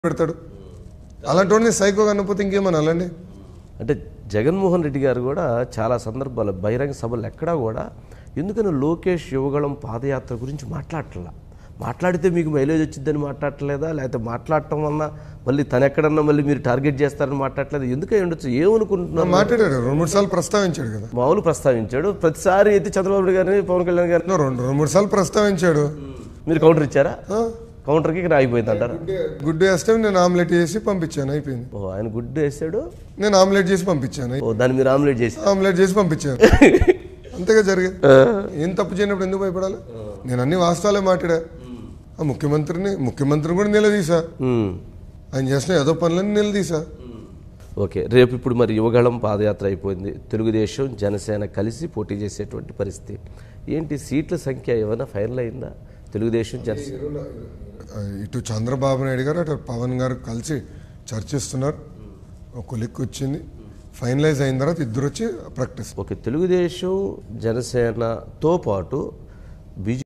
పెడతాడు అలాంటి వాడిని సైకో కనకపోతే ఇంకేమని అలాండి అంటే జగన్మోహన్ రెడ్డి గారు కూడా చాలా సందర్భాలు బహిరంగ సభలు ఎక్కడా కూడా ఎందుకని లోకేష్ యువగళం పాదయాత్ర గురించి మాట్లాడట్లా మాట్లాడితే మీకు మైలేజ్ వచ్చిందని మాట్లాడట్లేదా లేకపోతే మాట్లాడటం వలన మళ్ళీ తను ఎక్కడన్నా మళ్ళీ మీరు టార్గెట్ చేస్తారని మాట్లాడలేదు ఎందుకై ఉండొచ్చు ఏమనుకుంటున్నారు మాట్లాడాడు రెండు మూడు సార్లు ప్రస్తావించాడు కదా మామూలు ప్రస్తావించాడు ప్రతిసారి అయితే చంద్రబాబు నాయుడు గారిని పవన్ కళ్యాణ్ గారిని రెండు రెండు మూడు సార్లు ప్రస్తావించాడు మీరు కౌంటర్ ఇచ్చారా ఆ, కౌంటర్కి ఇక్కడ ఆగిపోయింది అంటారా గుడ్డు వేస్తే నేను ఆమ్లెట్ చేసి పంపించాను అయిపోయింది ఓ ఆయన గుడ్డు వేసాడు నేను ఆమ్లెట్ చేసి పంపించాను ఓ దాన్ని మీరు ఆమ్లెట్ చేసి ఆమ్లెట్ చేసి పంపించాను అంతేగా జరిగింది ఏం తప్పు చేయనప్పుడు ఎందుకు భయపడాలి నేను అన్ని వాస్తవాలే మాట్లాడా ఆ ముఖ్యమంత్రిని ముఖ్యమంత్రిని కూడా నిలదీసా ఉమ్. ఆయన చేసిన ఏదో పనులని నిలదీసా ఓకే రేపు ఇప్పుడు మరి యువగళం పాదయాత్ర అయిపోయింది తెలుగుదేశం జనసేన కలిసి పోటీ చేసేటువంటి పరిస్థితి ఏంటి సీట్ల సంఖ్య ఏమైనా ఫైనల్ అయిందా తెలుగుదేశం జనసేన ఆ, ఇటు చంద్రబాబు నాయుడు గారు అటు పవన్ గారు కలిసి చర్చిస్తున్నారు ఒక లెక్క వచ్చింది ఫైనలైజ్ అయిన తర్వాత ఇద్దరు వచ్చి ప్రకటిస్తారు ఓకే తెలుగుదేశం జనసేనతో పాటు బీజేపీ